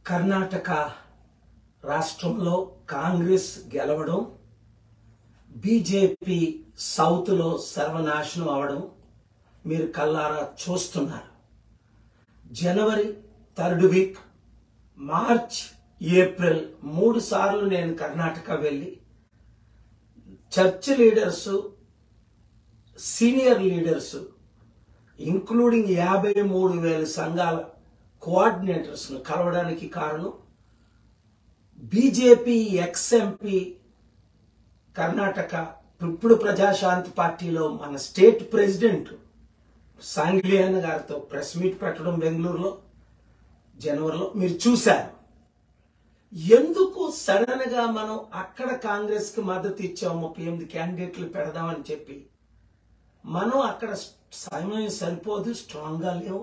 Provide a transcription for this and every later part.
కర్ణాటక రాష్ట్రంలో కాంగ్రెస్ గెలవడం బీజేపీ సౌత్లో సర్వనాశనం అవడం మీరు కల్లారా చూస్తున్నారు జనవరి థర్డ్ వీక్ మార్చ్ ఏప్రిల్ మూడు సార్లు నేను కర్ణాటక వెళ్ళి church leaders senior leaders including యాభై మూడు వేల సంఘాల కోఆర్డినేటర్స్ ను కలవడానికి కారణం బీజేపీ ఎక్స్ఎంపీ కర్ణాటక ఇప్పుడు ప్రజాశాంతి పార్టీలో మన స్టేట్ ప్రెసిడెంట్ సాంగ్లియాన గారితో ప్రెస్ మీట్ పెట్టడం బెంగళూరులో జనవరిలో మీరు చూశారు ఎందుకు సడన్ గా మనం అక్కడ కాంగ్రెస్ కి మద్దతు ఇచ్చాము ముప్పై ఎనిమిది క్యాండిడేట్లు పెడదామని చెప్పి మనం అక్కడ సమయం సరిపోదు స్ట్రాంగ్ గా లేవు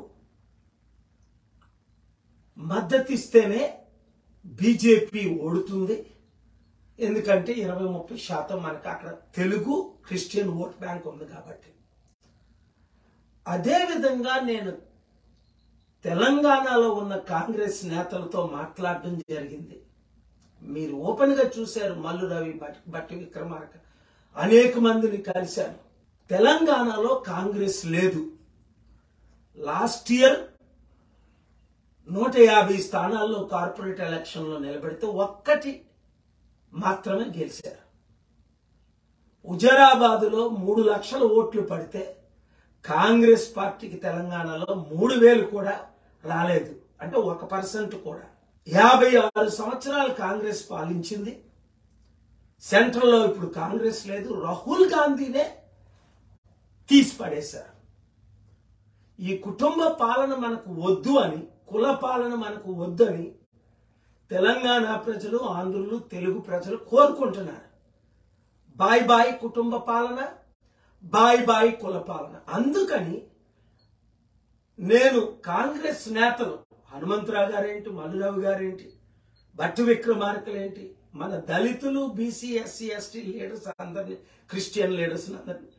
మద్దతు ఇస్తేనే బీజేపీ ఓడుతుంది ఎందుకంటే ఇరవై ముప్పై శాతం మనకు అక్కడ తెలుగు క్రిస్టియన్ ఓట్ బ్యాంక్ ఉంది కాబట్టి అదే విధంగా నేను తెలంగాణలో ఉన్న కాంగ్రెస్ నేతలతో మాట్లాడడం జరిగింది మీరు ఓపెన్ గా చూశారు మల్లు రవి బట్- బట్టి విక్రమార్క అనేక మందిని కలిశాను తెలంగాణలో కాంగ్రెస్ లేదు లాస్ట్ ఇయర్ నూట యాభై స్థానాల్లో కార్పొరేట్ ఎలక్షన్ లో నిలబెడితే ఒక్కటి మాత్రమే గెలిచారు హుజరాబాదులో మూడు లక్షల ఓట్లు పడితే కాంగ్రెస్ పార్టీకి తెలంగాణలో మూడు వేలు కూడా రాలేదు అంటే ఒక పర్సెంట్ కూడా యాభై ఆరు సంవత్సరాలు కాంగ్రెస్ పాలించింది సెంట్రల్లో ఇప్పుడు కాంగ్రెస్ లేదు రాహుల్ గాంధీనే తీసి పడేశారు ఈ కుటుంబ పాలన మనకు వద్దు అని కుల పాలన మనకు వద్దు అని తెలంగాణ ప్రజలు ఆంధ్రులు తెలుగు ప్రజలు కోరుకుంటున్నారు బాయ్ బాయ్ కుటుంబ పాలన బాయ్ బాయ్ కుల పాలన అందుకని నేను కాంగ్రెస్ నేతలు హనుమంతరావు గారేంటి మల్లురావు గారేంటి భట్టి విక్రమార్కలేంటి మన దళితులు బీసీ ఎస్సీ ఎస్టీ లీడర్స్ అందరినీ క్రిస్టియన్ లీడర్స్ అందరినీ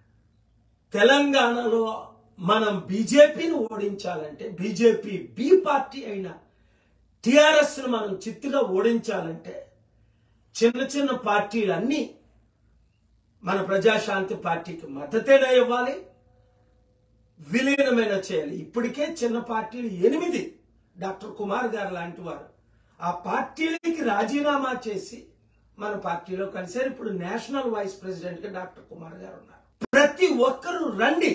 తెలంగాణలో మనం బీజేపీని ఓడించాలంటే బీజేపీ బి పార్టీ అయిన టిఆర్ఎస్ ను మనం చిత్తుగా ఓడించాలంటే చిన్న చిన్న పార్టీలన్నీ మన ప్రజాశాంతి పార్టీకి మద్దతేనా ఇవ్వాలి విలీనమైన చేయాలి ఇప్పటికే చిన్న పార్టీలు ఎనిమిది డాక్టర్ కుమార్ గారు లాంటి వారు ఆ పార్టీలకి రాజీనామా చేసి మన పార్టీలో కలిసారు ఇప్పుడు నేషనల్ వైస్ ప్రెసిడెంట్ గా డాక్టర్ కుమార్ గారు ఉన్నారు ప్రతి ఒక్కరూ రండి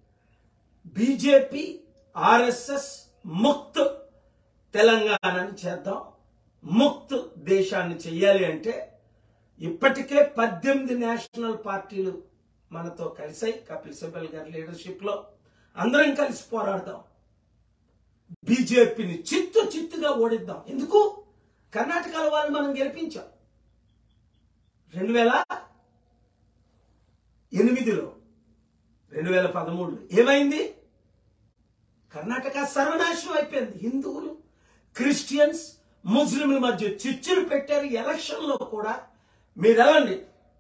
బీజేపీ ఆర్ఎస్ఎస్ ముక్త్ తెలంగాణని చేద్దాం ముక్త్ దేశాన్ని చెయ్యాలి అంటే ఇప్పటికే పద్దెనిమిది నేషనల్ పార్టీలు మనతో కలిసాయి కపిల్ సిబల్ గారి లీడర్షిప్ లో అందరం కలిసి పోరాడదాం బీజేపీని చిత్తు చిత్తుగా ఓడిద్దాం ఎందుకు కర్ణాటకలో వాళ్ళు మనం గెలిపించాం రెండు వేల ఎనిమిదిలో రెండు వేల పదమూడులో ఏమైంది కర్ణాటక సర్వనాశనం అయిపోయింది హిందువులు క్రిస్టియన్స్ ముస్లింల మధ్య చిచ్చులు పెట్టారు ఎలక్షన్ లో కూడా మీరు వెళ్ళండి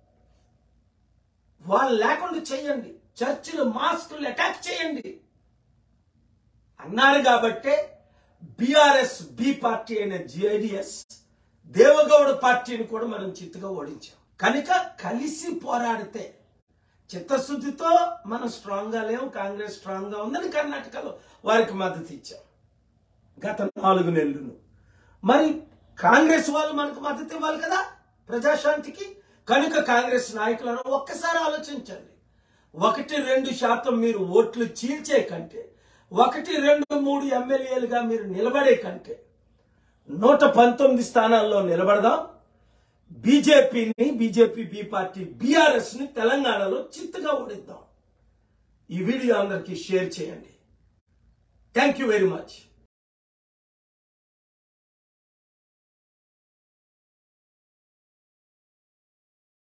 వాళ్ళు లేకుండా చేయండి చర్చిలు మాస్కులు అటాక్ చేయండి అన్నారు కాబట్టే బీఆర్ఎస్ బి పార్టీ అయిన జేడిఎస్ దేవగౌడ పార్టీని కూడా మనం చిత్తుగా ఓడించాం కనుక కలిసి పోరాడితే చిత్తశుద్ధితో మనం స్ట్రాంగ్ గా లేవు కాంగ్రెస్ స్ట్రాంగ్ గా ఉందని కర్ణాటకలో వారికి మద్దతు ఇచ్చాం గత నాలుగు నెలలు మరి కాంగ్రెస్ వాళ్ళు మనకు మద్దతు ఇవ్వాలి కదా ప్రజాశాంతికి కనుక కాంగ్రెస్ నాయకులను ఒక్కసారి ఆలోచించండి ఒకటి రెండు శాతం మీరు ఓట్లు చీల్చే కంటే ఒకటి రెండు మూడు ఎమ్మెల్యేలుగా మీరు నిలబడే కంటే నూట పంతొమ్మిది స్థానాల్లో నిలబడదాం బీజేపీని బీజేపీ బి పార్టీ బీఆర్ఎస్ ని తెలంగాణలో చిత్తుగా ఓడిద్దాం ఈ వీడియో అందరికీ షేర్ చేయండి థ్యాంక్ యూ వెరీ మచ్